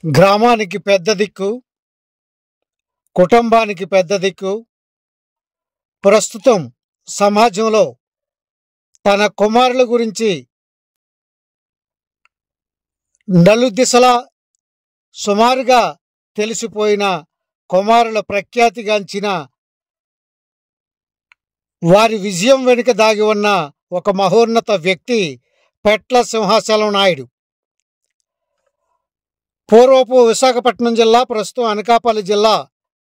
గ్రామానికి పెద్ద దిక్కు కుటుంబానికి పెద్ద దిక్కు ప్రస్తుతం సమాజంలో తన కుమారుల గురించి నలుదిశలా సుమారుగా తెలిసిపోయిన కుమారుల ప్రఖ్యాతిగాంచిన వారి విజయం వెనుక దాగి ఉన్న ఒక మహోన్నత వ్యక్తి పెట్ల సింహాచలం నాయుడు పూర్వపు విశాఖపట్నం జిల్లా ప్రస్తుతం అనకాపల్లి జిల్లా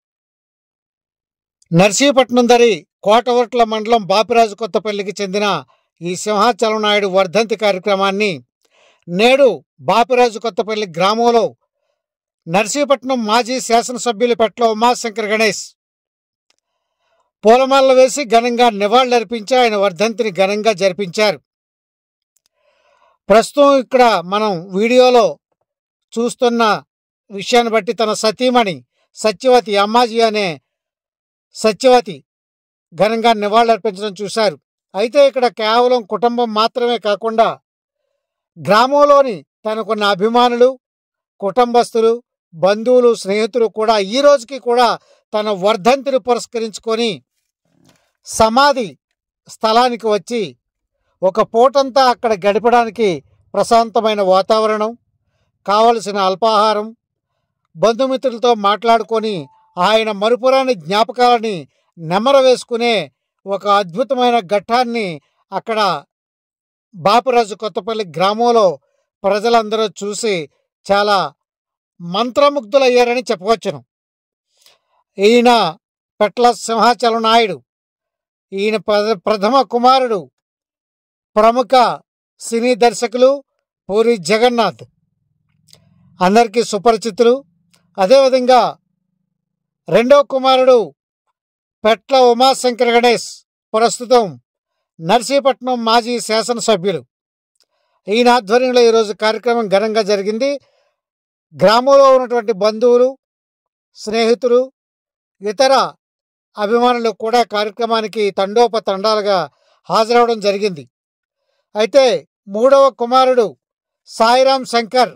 నర్సీపట్నం దరి కోటవర్ట్ల మండలం బాపిరాజు కొత్తపల్లికి చెందిన ఈ సింహాచలం నాయుడు వర్ధంతి కార్యక్రమాన్ని నేడు బాపిరాజు కొత్తపల్లి గ్రామంలో నర్సీపట్నం మాజీ శాసనసభ్యులు పెట్ల ఉమాశంకర్ గణేష్ పూలమాలలు వేసి ఘనంగా నివాళులర్పించి ఆయన వర్ధంతిని ఘనంగా జరిపించారు ప్రస్తుతం ఇక్కడ మనం వీడియోలో చూస్తున్న విషయాన్ని బట్టి తన సతీమణి సత్యవతి అమ్మాజీ అనే సత్యవతి ఘనంగా నివాళులర్పించడం చూశారు అయితే ఇక్కడ కేవలం కుటుంబం మాత్రమే కాకుండా గ్రామంలోని తనకున్న అభిమానులు కుటుంబస్తులు బంధువులు స్నేహితులు కూడా ఈ రోజుకి కూడా తన వర్ధంతిని పురస్కరించుకొని సమాధి స్థలానికి వచ్చి ఒక పూటంతా అక్కడ గడపడానికి ప్రశాంతమైన వాతావరణం కావలసిన అల్పాహారం బంధుమిత్రులతో మాట్లాడుకొని ఆయన మరుపురాని జ్ఞాపకాలని నెమర వేసుకునే ఒక అద్భుతమైన ఘట్టాన్ని అక్కడ బాపురాజు కొత్తపల్లి గ్రామంలో ప్రజలందరూ చూసి చాలా మంత్రముగ్ధులయ్యారని చెప్పవచ్చును ఈయన పెట్ల సింహాచలం నాయుడు ఈయన ప్ర- ప్రథమ కుమారుడు ప్రముఖ సినీ దర్శకులు పూరి జగన్నాథ్ అందరికీ సుపరిచితులు అదేవిధంగా రెండో కుమారుడు పెట్ల ఉమాశంకర్ గణేష్ ప్రస్తుతం నర్సీపట్నం మాజీ శాసనసభ్యులు ఈయన ఆధ్వర్యంలో ఈరోజు కార్యక్రమం ఘనంగా జరిగింది గ్రామంలో ఉన్నటువంటి బంధువులు స్నేహితులు ఇతర అభిమానులు కూడా కార్యక్రమానికి తండోపతండాలుగా హాజరవడం జరిగింది అయితే మూడవ కుమారుడు సాయిరాం శంకర్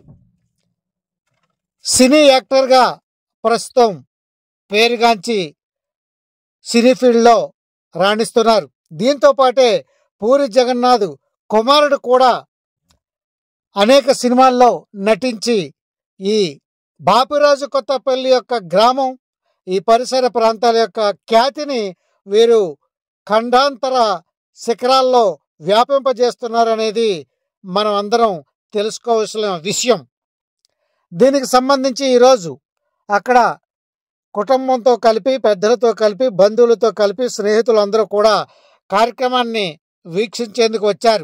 సినీ యాక్టర్గా ప్రస్తుతం పేరుగాంచి సినీ ఫీల్డ్లో రాణిస్తున్నారు దీంతో పాటే పూరి జగన్నాథ్ కుమారుడు కూడా అనేక సినిమాల్లో నటించి ఈ బాపిరాజు కొత్తపల్లి యొక్క గ్రామం ఈ పరిసర ప్రాంతాల యొక్క ఖ్యాతిని వీరు ఖండాంతర శిఖరాల్లో వ్యాపింపజేస్తున్నారనేది మనం అందరం తెలుసుకోవాల్సిన విషయం దీనికి సంబంధించి ఈరోజు అక్కడ కుటుంబంతో కలిపి పెద్దలతో కలిపి బంధువులతో కలిపి స్నేహితులందరూ కూడా కార్యక్రమాన్ని వీక్షించేందుకు వచ్చారు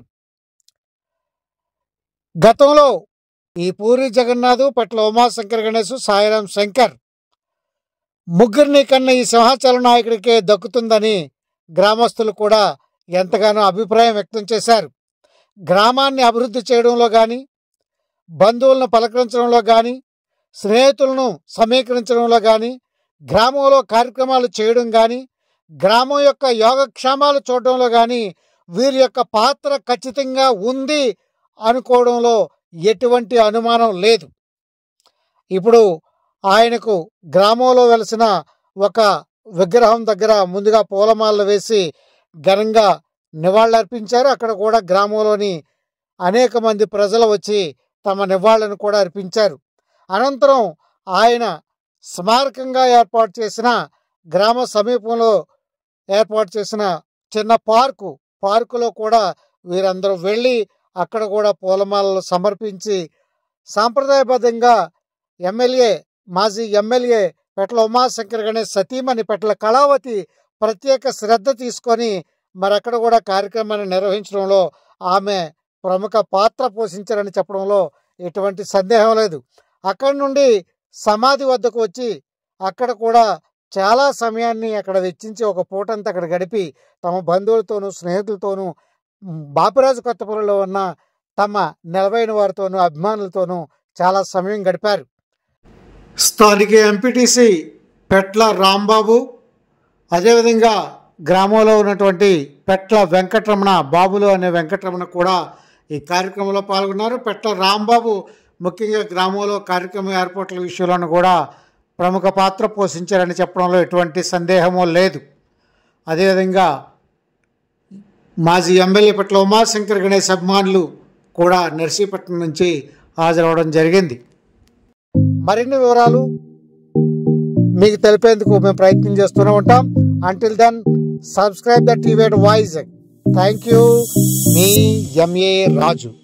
గతంలో ఈ పూరి జగన్నాథ్ పట్ల ఉమాశంకర్ గణేష్ సాయిరాం శంకర్ ముగ్గురిని కన్నా ఈ సింహాచల నాయకుడికే దక్కుతుందని గ్రామస్తులు కూడా ఎంతగానో అభిప్రాయం వ్యక్తం చేశారు గ్రామాన్ని అభివృద్ధి చేయడంలో కానీ బంధువులను పలకరించడంలో కానీ స్నేహితులను సమీకరించడంలో కానీ గ్రామంలో కార్యక్రమాలు చేయడం కానీ గ్రామం యొక్క యోగక్షేమాలు చూడడంలో కానీ వీరి యొక్క పాత్ర ఖచ్చితంగా ఉంది అనుకోవడంలో ఎటువంటి అనుమానం లేదు ఇప్పుడు ఆయనకు గ్రామంలో వెలిసిన ఒక విగ్రహం దగ్గర ముందుగా పూలమాలలు వేసి ఘనంగా నివాళులర్పించారు అక్కడ కూడా గ్రామంలోని అనేక మంది ప్రజలు వచ్చి తమ నివాళులను కూడా అర్పించారు అనంతరం ఆయన స్మారకంగా ఏర్పాటు చేసిన గ్రామ సమీపంలో ఏర్పాటు చేసిన చిన్న పార్కు పార్కులో కూడా వీరందరూ వెళ్ళి అక్కడ కూడా పూలమాలలు సమర్పించి సాంప్రదాయబద్ధంగా ఎమ్మెల్యే మాజీ ఎమ్మెల్యే పెట్ల ఉమాశంకర్ గణేష్ సతీమణి పెట్ల కళావతి ప్రత్యేక శ్రద్ధ తీసుకొని మరక్కడ కూడా కార్యక్రమాన్ని నిర్వహించడంలో ఆమె ప్రముఖ పాత్ర పోషించారని చెప్పడంలో ఎటువంటి సందేహం లేదు అక్కడి నుండి సమాధి వద్దకు వచ్చి అక్కడ కూడా చాలా సమయాన్ని అక్కడ వెచ్చించి ఒక పూటంతా అక్కడ గడిపి తమ బంధువులతోనూ స్నేహితులతోనూ మ్, బాపిరాజు కొత్తపల్లిలో ఉన్న తమ నిలవైన వారితోనూ అభిమానులతోనూ చాలా సమయం గడిపారు స్థానిక ఎంపీటీసీ పెట్ల రాంబాబు అదేవిధంగా గ్రామంలో ఉన్నటువంటి పెట్ల వెంకటరమణ బాబులు అనే వెంకటరమణ కూడా ఈ కార్యక్రమంలో పాల్గొన్నారు పెట్ల రాంబాబు ముఖ్యంగా గ్రామంలో కార్యక్రమం ఏర్పాట్ల విషయంలోనూ కూడా ప్రముఖ పాత్ర పోషించారని చెప్పడంలో ఎటువంటి సందేహము లేదు అదేవిధంగా మాజీ ఎమ్మెల్యే పట్ల ఉమాశంకర్ గణేష్ అభిమానులు కూడా నర్సీపట్నం నుంచి హాజరవడం జరిగింది మరిన్ని వివరాలు మీకు తెలిపేందుకు మేము ప్రయత్నం చేస్తూనే ఉంటాం until then subscribe the TV voice thank you మీ ఎంఏ రాజు